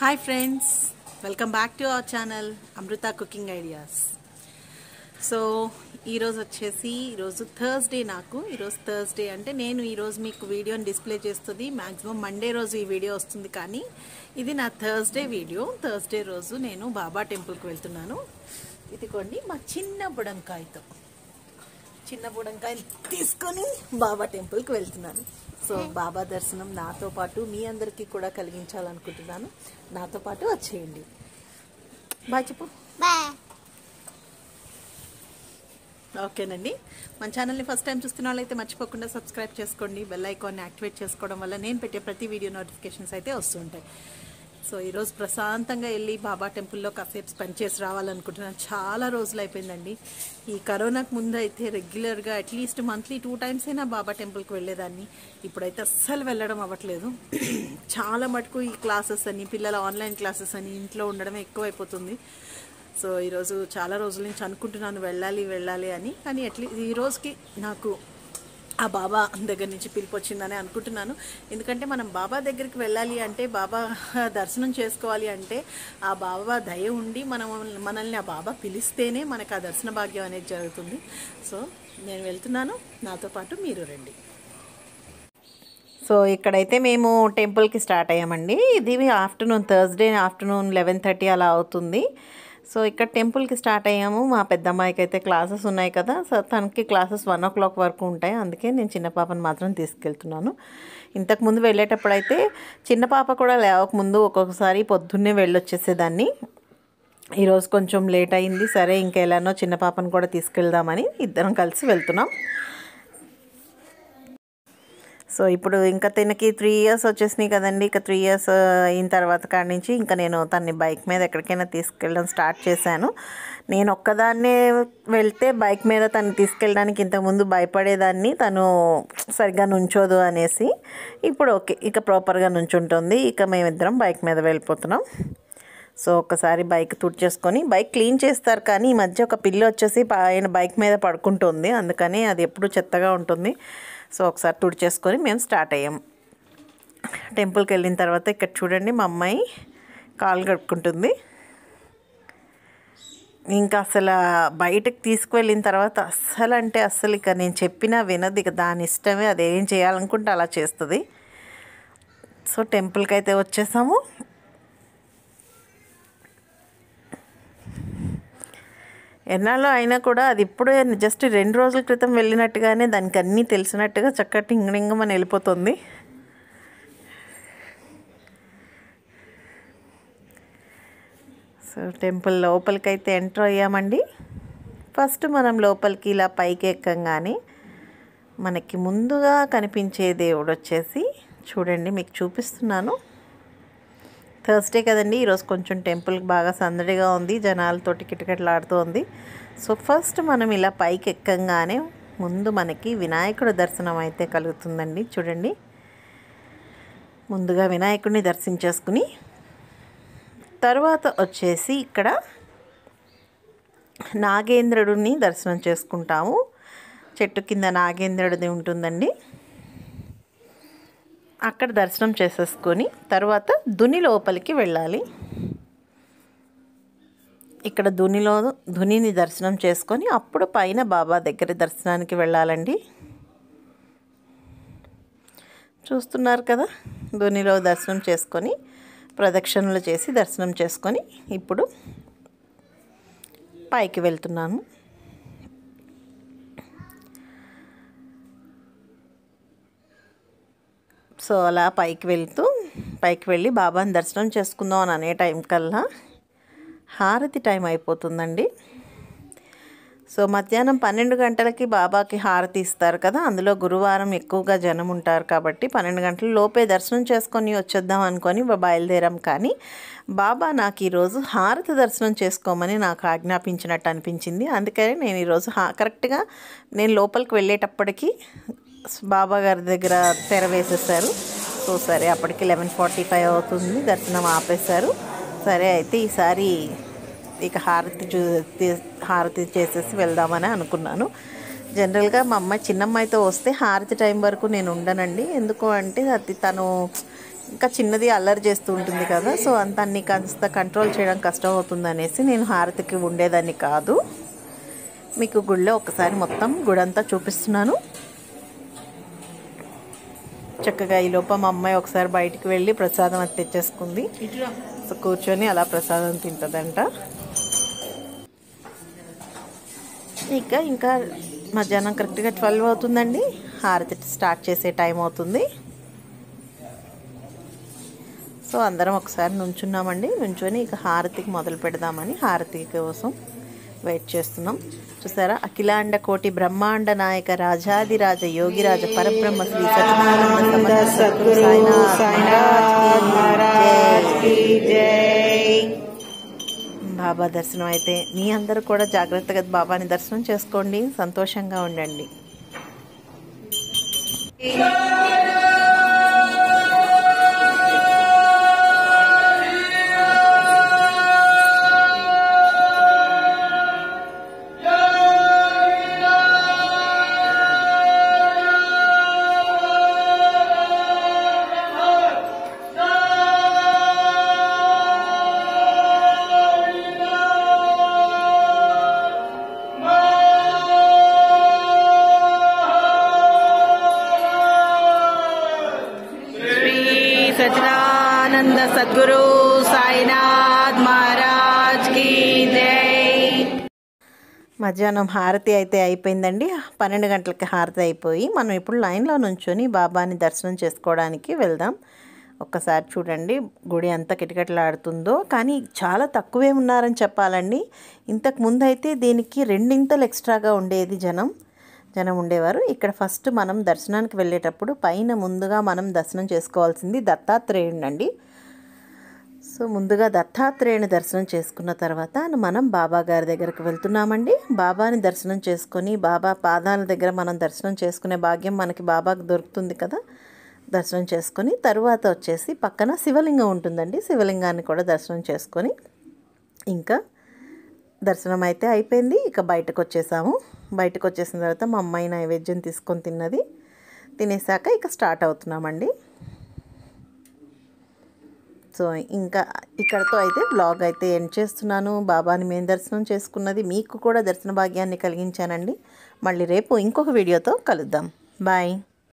Hi friends welcome back to our channel Amrutha cooking ideas so ఈరోజు వచ్చేసి ఈరోజు Thursday నాకు ఈరోజు థర్స్డే అంటే నేను ఈరోజు మీకు వీడియోని డిస్ప్లే చేస్తుంది మ్యాక్సిమం మండే రోజు ఈ వీడియో వస్తుంది కానీ ఇది నా థర్స్డే వీడియో థర్స్డే రోజు నేను బాబా టెంపుల్కి వెళ్తున్నాను ఇదిగోండి మా చిన్న బుడంకాయతో చిన్న బుడంకాయలు తీసుకొని బాబా టెంపుల్కి వెళ్తున్నాను సో బాబా దర్శనం నాతో పాటు మీ అందరికీ కూడా కలిగించాలనుకుంటున్నాను నాతో పాటు వచ్చేయండి బాయ్ చెప్పు బాయ్ ఓకేనండి మన ఛానల్ని ఫస్ట్ టైం చూస్తున్న వాళ్ళైతే మర్చిపోకుండా సబ్స్క్రైబ్ చేసుకోండి బెల్ ఐకాన్ని యాక్టివేట్ చేసుకోవడం వల్ల నేను పెట్టే ప్రతి వీడియో నోటిఫికేషన్స్ అయితే వస్తుంటాయి సో ఈరోజు ప్రశాంతంగా వెళ్ళి బాబా టెంపుల్లో కాసేపు స్పెండ్ చేసి రావాలనుకుంటున్నాను చాలా రోజులు అయిపోయిందండి ఈ కరోనాకు ముందు అయితే రెగ్యులర్గా అట్లీస్ట్ మంత్లీ టూ టైమ్స్ అయినా బాబా టెంపుల్కి వెళ్ళేదాన్ని ఇప్పుడైతే అస్సలు వెళ్ళడం అవ్వట్లేదు చాలా మటుకు ఈ క్లాసెస్ అని పిల్లల ఆన్లైన్ క్లాసెస్ అని ఇంట్లో ఉండడమే ఎక్కువైపోతుంది సో ఈరోజు చాలా రోజుల నుంచి అనుకుంటున్నాను వెళ్ళాలి వెళ్ళాలి అని కానీ అట్లీస్ట్ ఈ రోజుకి నాకు ఆ బాబా దగ్గర నుంచి పిలుపు వచ్చిందని అనుకుంటున్నాను ఎందుకంటే మనం బాబా దగ్గరికి వెళ్ళాలి అంటే బాబా దర్శనం చేసుకోవాలి అంటే ఆ బాబా దయ ఉండి మనం మనల్ని ఆ బాబా పిలిస్తేనే మనకు ఆ దర్శన భాగ్యం అనేది జరుగుతుంది సో నేను వెళ్తున్నాను నాతో పాటు మీరు రండి సో ఇక్కడైతే మేము టెంపుల్కి స్టార్ట్ అయ్యామండి ఇది afternoon Thursday afternoon eleven thirty అలా అవుతుంది సో ఇక్కడ టెంపుల్కి స్టార్ట్ అయ్యాము మా పెద్దమ్మాయికి అయితే క్లాసెస్ ఉన్నాయి కదా సో తనకి క్లాసెస్ వన్ ఓ క్లాక్ వరకు ఉంటాయి అందుకే నేను చిన్న పాపను మాత్రం తీసుకెళ్తున్నాను ఇంతకుముందు వెళ్ళేటప్పుడు అయితే చిన్న పాప కూడా లేవకముందు ఒక్కొక్కసారి పొద్దున్నే వెళ్ళొచ్చేసేదాన్ని ఈరోజు కొంచెం లేట్ అయింది సరే ఇంకా ఎలానో చిన్న పాపను కూడా తీసుకెళ్దామని ఇద్దరం కలిసి వెళ్తున్నాం సో ఇప్పుడు ఇంకా తనకి త్రీ ఇయర్స్ వచ్చేసినాయి కదండి ఇక త్రీ ఇయర్స్ అయిన తర్వాత కాడి నుంచి ఇంకా నేను తన్ని బైక్ మీద ఎక్కడికైనా తీసుకెళ్ళడం స్టార్ట్ చేశాను నేను ఒక్కదాన్నే వెళ్తే బైక్ మీద తను తీసుకెళ్ళడానికి ఇంతకుముందు భయపడేదాన్ని తను సరిగ్గా నుంచోదు అనేసి ఇప్పుడు ఓకే ఇక ప్రాపర్గా నుంచుంటుంది ఇక మేమిద్దరం బైక్ మీద వెళ్ళిపోతున్నాం సో ఒక్కసారి బైక్ తుడిచేసుకొని బైక్ క్లీన్ చేస్తారు కానీ ఈ మధ్య ఒక పిల్లి వచ్చేసి ఆయన బైక్ మీద పడుకుంటుంది అందుకని అది ఎప్పుడు చెత్తగా ఉంటుంది సో ఒకసారి తుడిచేసుకొని మేము స్టార్ట్ అయ్యాం టెంపుల్కి వెళ్ళిన తర్వాత ఇక్కడ చూడండి మా అమ్మాయి కాలు కడుక్కుంటుంది ఇంకా అసలు బయటకు తీసుకువెళ్ళిన తర్వాత అస్సలు అంటే అస్సలు ఇక నేను చెప్పినా వినదు ఇక దాని ఇష్టమే అది ఏం చేయాలనుకుంటే అలా చేస్తుంది సో టెంపుల్కి అయితే వచ్చేసాము ఎన్నాళ్ళు అయినా కూడా అది ఇప్పుడే జస్ట్ రెండు రోజుల క్రితం వెళ్ళినట్టుగానే దానికి అన్నీ తెలిసినట్టుగా చక్కగా టింగడింగమని వెళ్ళిపోతుంది సో టెంపుల్ లోపలికి అయితే ఎంటర్ అయ్యామండి ఫస్ట్ మనం లోపలికి ఇలా పైకి ఎక్కంగానే మనకి ముందుగా కనిపించే దేవుడు వచ్చేసి చూడండి మీకు చూపిస్తున్నాను థర్స్డే కదండి ఈరోజు కొంచెం టెంపుల్కి బాగా సందడిగా ఉంది జనాలతోటి కిటకిటలాడుతూ ఉంది సో ఫస్ట్ మనం ఇలా పైకి ఎక్కంగానే ముందు మనకి వినాయకుడు దర్శనం అయితే కలుగుతుందండి చూడండి ముందుగా వినాయకుడిని దర్శించేసుకుని తర్వాత వచ్చేసి ఇక్కడ నాగేంద్రుడిని దర్శనం చేసుకుంటాము చెట్టు కింద నాగేంద్రుడిది ఉంటుందండి అక్కడ దర్శనం చేసేసుకొని తర్వాత దుని లోపలికి వెళ్ళాలి ఇక్కడ దునిలో దునిని దర్శనం చేసుకొని అప్పుడు పైన బాబా దగ్గర దర్శనానికి వెళ్ళాలండి చూస్తున్నారు కదా దునిలో దర్శనం చేసుకొని ప్రదక్షిణలు చేసి దర్శనం చేసుకొని ఇప్పుడు పైకి వెళ్తున్నాను సో అలా పైకి వెళ్తూ పైకి వెళ్ళి బాబాని దర్శనం చేసుకుందాం అని అనే టైం కల్లా హారతి టైం అయిపోతుందండి సో మధ్యాహ్నం పన్నెండు గంటలకి బాబాకి హారతి ఇస్తారు కదా అందులో గురువారం ఎక్కువగా జనం ఉంటారు కాబట్టి పన్నెండు గంటల లోపే దర్శనం చేసుకొని వచ్చేద్దాం అనుకొని బయలుదేరాం కానీ బాబా నాకు ఈరోజు హారతి దర్శనం చేసుకోమని నాకు ఆజ్ఞాపించినట్టు అనిపించింది అందుకని నేను ఈరోజు హా కరెక్ట్గా నేను లోపలికి వెళ్ళేటప్పటికి బాబా గారి దగ్గర తెర వేసేసారు సో సరే అప్పటికి లెవెన్ ఫార్టీ ఫైవ్ అవుతుంది దర్శనం ఆపేశారు సరే అయితే ఈసారి ఇక హారతి చూ హారతి చేసేసి వెళ్దామని అనుకున్నాను జనరల్గా మా అమ్మాయి చిన్నమ్మాయితో వస్తే హారతి టైం వరకు నేను ఉండనండి ఎందుకు అంటే అది తను ఇంకా చిన్నది అల్లరి చేస్తూ ఉంటుంది కదా సో అంత అన్ని కాస్త కంట్రోల్ చేయడం కష్టం అవుతుంది అనేసి నేను హారతికి ఉండేదాన్ని కాదు మీకు గుడిలో ఒకసారి మొత్తం గుడంతా చూపిస్తున్నాను చక్కగా ఈ లోప మా అమ్మాయి ఒకసారి బయటికి వెళ్ళి ప్రసాదం అది తెచ్చేసుకుంది సో కూర్చొని అలా ప్రసాదం తింటుందంట ఇక ఇంకా మధ్యాహ్నం కరెక్ట్గా ట్వెల్వ్ అవుతుందండి హారతి స్టార్ట్ చేసే టైం అవుతుంది సో అందరం ఒకసారి నుంచున్నామండి నుంచొని ఇక హారతికి మొదలు పెడదామని హారతి కోసం వెయిట్ చేస్తున్నాం చూసారా అఖిలాండ కోటి బ్రహ్మాండ నాయక రాజాదిరాజ యోగిరాజ పరబ్రహ్మ శ్రీ సచిదానంద సమర్థ సద్గురు సాయినాథ్ మహారాజ్ కీ జై. బాబా దర్శనం అయితే మీ అందరూ కూడా జాగ్రత్తగా బాబాని దర్శనం చేసుకోండి సంతోషంగా ఉండండి శ్రీ సచిదానంద సద్గురు సాయినాథ్ మహారాజ్ కి జై మధ్యాహ్నం హారతి అయితే అయిపోయిందండి పన్నెండు గంటలకి హారతి అయిపోయి మనం ఇప్పుడు లైన్లో నుంచొని బాబాని దర్శనం చేసుకోవడానికి వెళ్దాం ఒక్కసారి చూడండి గుడి ఎంత కిటకిటలాడుతుందో కానీ చాలా తక్కువే ఉన్నారని చెప్పాలండి ఇంతకు ముందు అయితే దీనికి రెండింతలు ఎక్స్ట్రాగా ఉండేది జనం జనం ఉండేవారు ఇక్కడ ఫస్ట్ మనం దర్శనానికి వెళ్ళేటప్పుడు పైన ముందుగా మనం దర్శనం చేసుకోవాల్సింది దత్తాత్రేయుడు అండి సో ముందుగా దత్తాత్రేయుని దర్శనం చేసుకున్న తర్వాత మనం బాబా గారి దగ్గరికి వెళ్తున్నామండి బాబాని దర్శనం చేసుకొని బాబా పాదాల దగ్గర మనం దర్శనం చేసుకునే భాగ్యం మనకి బాబాకు దొరుకుతుంది కదా దర్శనం చేసుకొని తరువాత వచ్చేసి పక్కన శివలింగం ఉంటుందండి శివలింగాన్ని కూడా దర్శనం చేసుకొని ఇంకా దర్శనం అయితే అయిపోయింది ఇక బయటకు వచ్చేసాము బయటకు వచ్చేసిన తర్వాత మా అమ్మాయి నైవేద్యం తీసుకొని తిన్నది తినేసాక ఇక స్టార్ట్ అవుతున్నామండి సో ఇంకా ఇక్కడతో అయితే బ్లాగ్ అయితే ఎండ్ చేస్తున్నాను బాబాని మేము దర్శనం చేసుకున్నది మీకు కూడా దర్శన భాగ్యాన్ని కలిగించానండి మళ్ళీ రేపు ఇంకొక వీడియోతో కలుద్దాం బాయ్